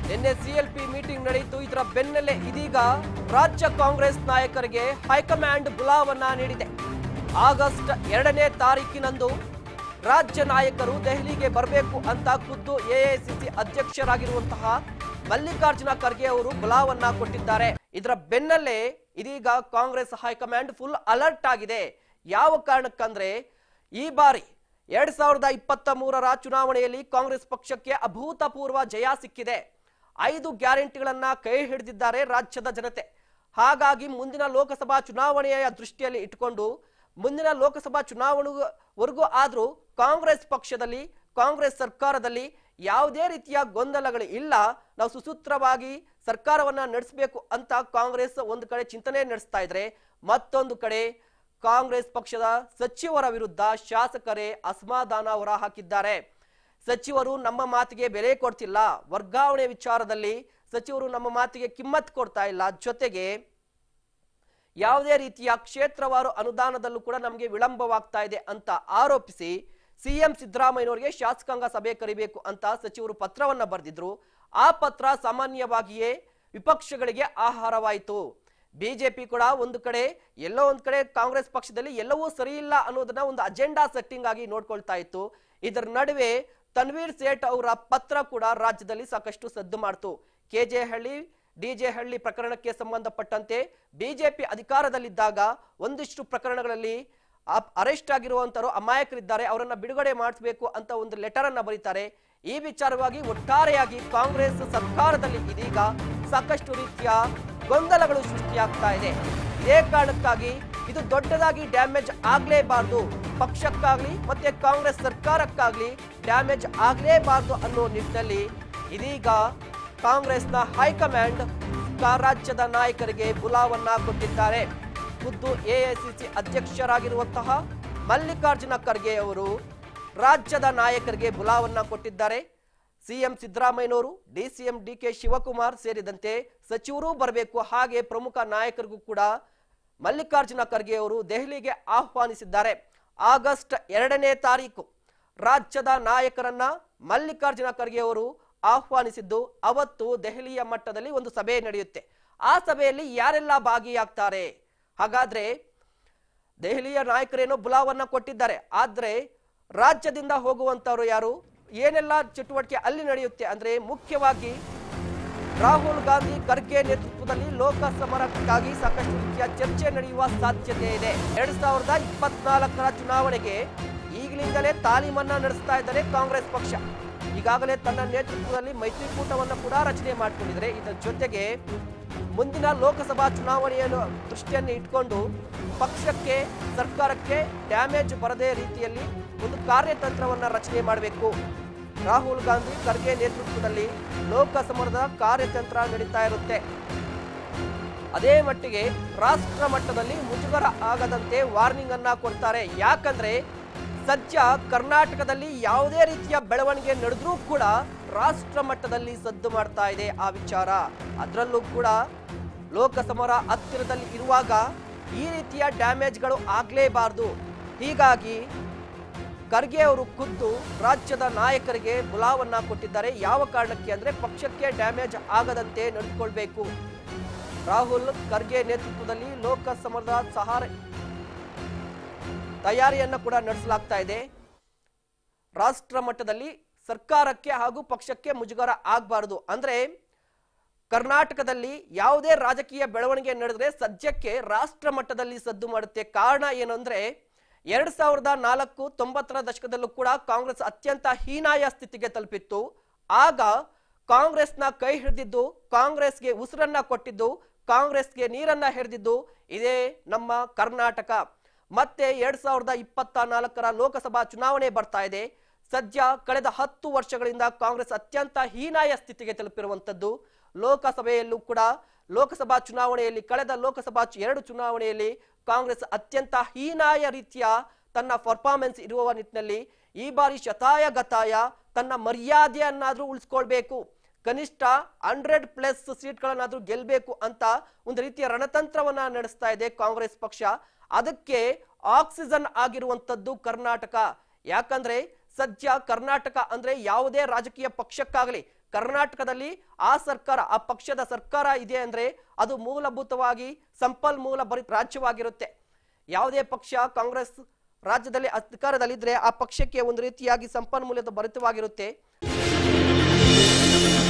ನಿನ್ನೆ CLP meeting ನಡೆಯಿತು ಇದರ ಬೆನ್ನಲ್ಲೇ ಇದೀಗ ರಾಜ್ಯ ಕಾಂಗ್ರೆಸ್ ನಾಯಕರಿಗೆ ಹೈಕಮಾಂಡ್ ಬುಲಾವನ್ನ ನೀಡಿದೆ ಆಗಸ್ಟ್ ಎರಡನೇ ತಾರೀಕಿನಂದು ರಾಜ್ಯ ನಾಯಕರು ದೆಹಲಿಗೆ ಬರಬೇಕು ಅಂತ ಖುದ್ದು ಎಐಸಿಸಿ ಅಧ್ಯಕ್ಷರಾಗಿರುವಂತಹ ಮಲ್ಲಿಕಾರ್ಜುನ ಖರ್ಗೆ ಅವರು ಬುಲಾವನ್ನ ಕೊಟ್ಟಿದ್ದಾರೆ ಇದರ ಬೆನ್ನಲ್ಲೇ ಇದೀಗ ಕಾಂಗ್ರೆಸ್ ಹೈಕಮಾಂಡ್ ಫುಲ್ ಅಲರ್ಟ್ ಆಗಿದೆ ಯಾವ ಕಾರಣಕ್ಕಂದ್ರೆ ಈ ಬಾರಿ ಎರಡ್ ಸಾವಿರದ ಇಪ್ಪತ್ತ ಮೂರರ ಚುನಾವಣೆಯಲ್ಲಿ ಕಾಂಗ್ರೆಸ್ ಪಕ್ಷಕ್ಕೆ ಅಭೂತಪೂರ್ವ ಜಯ ಸಿಕ್ಕಿದೆ ಐದು ಗ್ಯಾರಂಟಿಗಳನ್ನ ಕೈ ಹಿಡಿದಿದ್ದಾರೆ ರಾಜ್ಯದ ಜನತೆ ಹಾಗಾಗಿ ಮುಂದಿನ ಲೋಕಸಭಾ ಚುನಾವಣೆಯ ದೃಷ್ಟಿಯಲ್ಲಿ ಇಟ್ಟುಕೊಂಡು ಮುಂದಿನ ಲೋಕಸಭಾ ಚುನಾವಣೆವರೆಗೂ ಆದ್ರೂ ಕಾಂಗ್ರೆಸ್ ಪಕ್ಷದಲ್ಲಿ ಕಾಂಗ್ರೆಸ್ ಸರ್ಕಾರದಲ್ಲಿ ಯಾವುದೇ ರೀತಿಯ ಗೊಂದಲಗಳು ಇಲ್ಲ ನಾವು ಸುಸೂತ್ರವಾಗಿ ಸರ್ಕಾರವನ್ನ ನಡೆಸಬೇಕು ಅಂತ ಕಾಂಗ್ರೆಸ್ ಒಂದು ಕಡೆ ಚಿಂತನೆ ನಡೆಸ್ತಾ ಇದ್ರೆ ಮತ್ತೊಂದು ಕಡೆ ಕಾಂಗ್ರೆಸ್ ಪಕ್ಷದ ಸಚಿವರ ವಿರುದ್ಧ ಶಾಸಕರೇ ಅಸಮಾಧಾನ ಹೊರಹಾಕಿದ್ದಾರೆ ಸಚಿವರು ನಮ್ಮ ಮಾತಿಗೆ ಬೆಲೆ ಕೊಡ್ತಿಲ್ಲ ವರ್ಗಾವಣೆ ವಿಚಾರದಲ್ಲಿ ಸಚಿವರು ನಮ್ಮ ಮಾತಿಗೆ ಕಿಮ್ಮತ್ ಕೊಡ್ತಾ ಇಲ್ಲ ಜೊತೆಗೆ ಯಾವುದೇ ರೀತಿಯ ಕ್ಷೇತ್ರವಾರು ಅನುದಾನದಲ್ಲೂ ಕೂಡ ನಮಗೆ ವಿಳಂಬವಾಗ್ತಾ ಇದೆ ಅಂತ ಆರೋಪಿಸಿ ಸಿಎಂ ಸಿದ್ದರಾಮಯ್ಯನವರಿಗೆ ಶಾಸಕಾಂಗ ಸಭೆ ಕರಿಬೇಕು ಅಂತ ಸಚಿವರು ಪತ್ರವನ್ನ ಬರೆದಿದ್ರು ಆ ಪತ್ರ ಸಾಮಾನ್ಯವಾಗಿಯೇ ವಿಪಕ್ಷಗಳಿಗೆ ಆಹಾರವಾಯಿತು ಬಿಜೆಪಿ ಕೂಡ ಒಂದು ಕಡೆ ಎಲ್ಲೋ ಒಂದ್ ಕಡೆ ಕಾಂಗ್ರೆಸ್ ಪಕ್ಷದಲ್ಲಿ ಎಲ್ಲವೂ ಸರಿ ಇಲ್ಲ ಅನ್ನೋದನ್ನ ಒಂದು ಅಜೆಂಡಾ ಸೆಟ್ಟಿಂಗ್ ಆಗಿ ನೋಡ್ಕೊಳ್ತಾ ಇತ್ತು ಇದರ ನಡುವೆ ತನ್ವೀರ್ ಸೇಠ್ ಅವರ ಪತ್ರ ಕೂಡ ರಾಜ್ಯದಲ್ಲಿ ಸಾಕಷ್ಟು ಸದ್ದು ಮಾಡ್ತು ಕೆಜೆ ಹಳ್ಳಿ ಡಿಜೆ ಹಳ್ಳಿ ಪ್ರಕರಣಕ್ಕೆ ಸಂಬಂಧಪಟ್ಟಂತೆ ಬಿಜೆಪಿ ಅಧಿಕಾರದಲ್ಲಿದ್ದಾಗ ಒಂದಿಷ್ಟು ಪ್ರಕರಣಗಳಲ್ಲಿ ಅರೆಸ್ಟ್ ಆಗಿರುವಂತರು ಅಮಾಯಕರಿದ್ದಾರೆ ಅವರನ್ನ ಬಿಡುಗಡೆ ಮಾಡಿಸಬೇಕು ಅಂತ ಒಂದು ಲೆಟರ್ ಅನ್ನ ಬರೀತಾರೆ ಈ ವಿಚಾರವಾಗಿ ಒಟ್ಟಾರೆಯಾಗಿ ಕಾಂಗ್ರೆಸ್ ಸರ್ಕಾರದಲ್ಲಿ ಇದೀಗ ಸಾಕಷ್ಟು ರೀತಿಯ ಗೊಂದಲಗಳು ಸೃಷ್ಟಿಯಾಗ್ತಾ ಇದೆ ಇದೇ ಕಾರಣಕ್ಕಾಗಿ ಇದು ದೊಡ್ಡದಾಗಿ ಡ್ಯಾಮೇಜ್ ಆಗ್ಲೇಬಾರ್ದು ಪಕ್ಷಕ್ಕಾಗ್ಲಿ ಮತ್ತೆ ಕಾಂಗ್ರೆಸ್ ಸರ್ಕಾರಕ್ಕಾಗ್ಲಿ ಡ್ಯಾಮೇಜ್ ಆಗ್ಲೇಬಾರ್ದು ಅನ್ನೋ ನಿಟ್ಟಿನಲ್ಲಿ ಇದೀಗ ಕಾಂಗ್ರೆಸ್ನ ಹೈಕಮಾಂಡ್ ಕಾ- ರಾಜ್ಯದ ನಾಯಕರಿಗೆ ಬುಲಾವನ್ನ ಕೊಟ್ಟಿದ್ದಾರೆ ಖುದ್ದು ಎಐಸಿಸಿ ಅಧ್ಯಕ್ಷರಾಗಿರುವಂತಹ ಮಲ್ಲಿಕಾರ್ಜುನ ಖರ್ಗೆ ಅವರು ರಾಜ್ಯದ ನಾಯಕರಿಗೆ ಬುಲಾವನ್ನ ಕೊಟ್ಟಿದ್ದಾರೆ ಸಿಎಂ ಸಿದ್ದರಾಮಯ್ಯನವರು ಡಿಸಿಎಂ ಡಿ ಕೆ ಶಿವಕುಮಾರ್ ಸೇರಿದಂತೆ ಸಚಿವರು ಬರಬೇಕು ಹಾಗೆ ಪ್ರಮುಖ ನಾಯಕರಿಗೂ ಕೂಡ ಮಲ್ಲಿಕಾರ್ಜುನ ಖರ್ಗೆ ಅವರು ದೆಹಲಿಗೆ ಆಹ್ವಾನಿಸಿದ್ದಾರೆ ಆಗಸ್ಟ್ ಎರಡನೇ ತಾರೀಕು ರಾಜ್ಯದ ನಾಯಕರನ್ನ ಮಲ್ಲಿಕಾರ್ಜುನ ಖರ್ಗೆ ಅವರು ಆಹ್ವಾನಿಸಿದ್ದು ಅವತ್ತು ದೆಹಲಿಯ ಮಟ್ಟದಲ್ಲಿ ಒಂದು ಸಭೆ ನಡೆಯುತ್ತೆ ಆ ಸಭೆಯಲ್ಲಿ ಯಾರೆಲ್ಲ ಭಾಗಿಯಾಗ್ತಾರೆ ಹಾಗಾದ್ರೆ ದೆಹಲಿಯ ನಾಯಕರೇನೋ ಬುಲಾವನ್ನ ಕೊಟ್ಟಿದ್ದಾರೆ ಆದ್ರೆ ರಾಜ್ಯದಿಂದ ಹೋಗುವಂತವ್ರು ಯಾರು ಏನೆಲ್ಲ ಚಟುವಟಿಕೆ ಅಲ್ಲಿ ನಡೆಯುತ್ತೆ ಅಂದ್ರೆ ಮುಖ್ಯವಾಗಿ ರಾಹುಲ್ ಗಾಂಧಿ ಖರ್ಗೆ ನೇತೃತ್ವದಲ್ಲಿ ಲೋಕ ಸಮರಕ್ಕಾಗಿ ಸಾಕಷ್ಟು ರೀತಿಯ ಚರ್ಚೆ ನಡೆಯುವ ಸಾಧ್ಯತೆ ಇದೆ ಎರಡ್ ಸಾವಿರದ ಇಪ್ಪತ್ನಾಲ್ಕರ ಚುನಾವಣೆಗೆ ಈಗಲಿಂದಲೇ ತಾಲೀಮನ್ನ ನಡೆಸ್ತಾ ಇದ್ದಾರೆ ಕಾಂಗ್ರೆಸ್ ಪಕ್ಷ ಈಗಾಗಲೇ ತನ್ನ ನೇತೃತ್ವದಲ್ಲಿ ಮೈತ್ರಿಕೂಟವನ್ನು ಕೂಡ ರಚನೆ ಮಾಡಿಕೊಂಡಿದ್ದಾರೆ ಇದರ ಜೊತೆಗೆ ಮುಂದಿನ ಲೋಕಸಭಾ ಚುನಾವಣೆಯನ್ನು ದೃಷ್ಟಿಯನ್ನು ಇಟ್ಕೊಂಡು ಪಕ್ಷಕ್ಕೆ ಸರ್ಕಾರಕ್ಕೆ ಡ್ಯಾಮೇಜ್ ಬರದೇ ರೀತಿಯಲ್ಲಿ ಒಂದು ಕಾರ್ಯತಂತ್ರವನ್ನ ರಚನೆ ಮಾಡಬೇಕು ರಾಹುಲ್ ಗಾಂಧಿ ಖರ್ಗೆ ನೇತೃತ್ವದಲ್ಲಿ ಲೋಕ ಸಮರದ ಕಾರ್ಯತಂತ್ರ ನಡೀತಾ ಇರುತ್ತೆ ಅದೇ ಮಟ್ಟಿಗೆ ರಾಷ್ಟ್ರ ಮಟ್ಟದಲ್ಲಿ ಮುಜುಗರ ಆಗದಂತೆ ವಾರ್ನಿಂಗ್ ಅನ್ನ ಕೊಡ್ತಾರೆ ಯಾಕಂದ್ರೆ ಸದ್ಯ ಕರ್ನಾಟಕದಲ್ಲಿ ಯಾವುದೇ ರೀತಿಯ ಬೆಳವಣಿಗೆ ನಡೆದ್ರೂ ಕೂಡ ರಾಷ್ಟ್ರ ಮಟ್ಟದಲ್ಲಿ ಸದ್ದು ಮಾಡ್ತಾ ಇದೆ ಆ ವಿಚಾರ ಅದರಲ್ಲೂ ಕೂಡ ಲೋಕ ಸಮರ ಹತ್ತಿರದಲ್ಲಿ ಇರುವಾಗ ಈ ರೀತಿಯ ಡ್ಯಾಮೇಜ್ಗಳು ಆಗ್ಲೇಬಾರ್ದು ಹೀಗಾಗಿ ಖರ್ಗೆ ಅವರು ಖುದ್ದು ರಾಜ್ಯದ ನಾಯಕರಿಗೆ ಬುಲಾವನ್ನ ಕೊಟ್ಟಿದ್ದಾರೆ ಯಾವ ಕಾರಣಕ್ಕೆ ಅಂದ್ರೆ ಪಕ್ಷಕ್ಕೆ ಡ್ಯಾಮೇಜ್ ಆಗದಂತೆ ನಡೆದುಕೊಳ್ಬೇಕು ರಾಹುಲ್ ಖರ್ಗೆ ನೇತೃತ್ವದಲ್ಲಿ ಲೋಕ ಸಮರದ ಸಹಾರ ತಯಾರಿಯನ್ನ ಕೂಡ ನಡೆಸಲಾಗ್ತಾ ಇದೆ ರಾಷ್ಟ್ರ ಮಟ್ಟದಲ್ಲಿ ಸರ್ಕಾರಕ್ಕೆ ಹಾಗೂ ಪಕ್ಷಕ್ಕೆ ಮುಜುಗರ ಆಗಬಾರದು ಅಂದ್ರೆ ಕರ್ನಾಟಕದಲ್ಲಿ ಯಾವುದೇ ರಾಜಕೀಯ ಬೆಳವಣಿಗೆ ನಡೆದ್ರೆ ಸದ್ಯಕ್ಕೆ ರಾಷ್ಟ್ರ ಮಟ್ಟದಲ್ಲಿ ಸದ್ದು ಮಾಡುತ್ತೆ ಕಾರಣ ಏನು ಅಂದ್ರೆ ಎರಡ್ ಸಾವಿರದ ನಾಲ್ಕು ತೊಂಬತ್ತರ ದಶಕದಲ್ಲೂ ಕೂಡ ಕಾಂಗ್ರೆಸ್ ಅತ್ಯಂತ ಹೀನಾಯ ಸ್ಥಿತಿಗೆ ತಲುಪಿತ್ತು ಆಗ ಕಾಂಗ್ರೆಸ್ನ ಕೈ ಹಿಡಿದಿದ್ದು ಕಾಂಗ್ರೆಸ್ಗೆ ಉಸಿರನ್ನ ಕೊಟ್ಟಿದ್ದು ಕಾಂಗ್ರೆಸ್ಗೆ ನೀರನ್ನ ಹೆರೆದಿದ್ದು ಇದೇ ನಮ್ಮ ಕರ್ನಾಟಕ ಮತ್ತೆ ಎರಡ್ ಸಾವಿರದ ಇಪ್ಪತ್ತ ನಾಲ್ಕರ ಲೋಕಸಭಾ ಚುನಾವಣೆ ಬರ್ತಾ ಇದೆ ಸದ್ಯ ಕಳೆದ ಹತ್ತು ವರ್ಷಗಳಿಂದ ಕಾಂಗ್ರೆಸ್ ಅತ್ಯಂತ ಹೀನಾಯ ಸ್ಥಿತಿಗೆ ತಲುಪಿರುವಂತದ್ದು ಲೋಕಸಭೆಯಲ್ಲೂ ಕೂಡ ಲೋಕಸಭಾ ಚುನಾವಣೆಯಲ್ಲಿ ಕಳೆದ ಲೋಕಸಭಾ ಚು- ಎರಡು ಚುನಾವಣೆಯಲ್ಲಿ ಕಾಂಗ್ರೆಸ್ ಅತ್ಯಂತ ಹೀನಾಯ ರೀತಿಯ ತನ್ನ ಪರ್ಫಾರ್ಮೆನ್ಸ್ ಇರುವ ನಿಟ್ಟಿನಲ್ಲಿ ಈ ಬಾರಿ ಶತಾಯ ಗತಾಯ ತನ್ನ ಮರ್ಯಾದೆಯನ್ನಾದ್ರೂ ಉಳಿಸ್ಕೊಳ್ಬೇಕು ಕನಿಷ್ಠ ಹಂಡ್ರೆಡ್ ಪ್ಲಸ್ ಸೀಟ್ಗಳನ್ನಾದ್ರೂ ಗೆಲ್ಬೇಕು ಅಂತ ಒಂದು ರೀತಿಯ ರಣತಂತ್ರವನ್ನ ನಡೆಸ್ತಾ ಇದೆ ಕಾಂಗ್ರೆಸ್ ಪಕ್ಷ ಅದಕ್ಕೆ ಆಕ್ಸಿಜನ್ ಆಗಿರುವಂತದ್ದು ಕರ್ನಾಟಕ ಯಾಕಂದ್ರೆ ಸದ್ಯ ಕರ್ನಾಟಕ ಅಂದ್ರೆ ಯಾವುದೇ ರಾಜಕೀಯ ಪಕ್ಷಕ್ಕಾಗಲಿ ಕರ್ನಾಟಕದಲ್ಲಿ ಆ ಸರ್ಕಾರ ಆ ಪಕ್ಷದ ಸರ್ಕಾರ ಇದೆ ಅಂದ್ರೆ ಅದು ಮೂಲಭೂತವಾಗಿ ಸಂಪನ್ಮೂಲ ಭರಿತ ರಾಜ್ಯವಾಗಿರುತ್ತೆ ಯಾವುದೇ ಪಕ್ಷ ಕಾಂಗ್ರೆಸ್ ರಾಜ್ಯದಲ್ಲಿ ಅಧಿಕಾರದಲ್ಲಿದ್ರೆ ಆ ಪಕ್ಷಕ್ಕೆ ಒಂದು ರೀತಿಯಾಗಿ ಸಂಪನ್ಮೂಲದ ಭರಿತವಾಗಿರುತ್ತೆ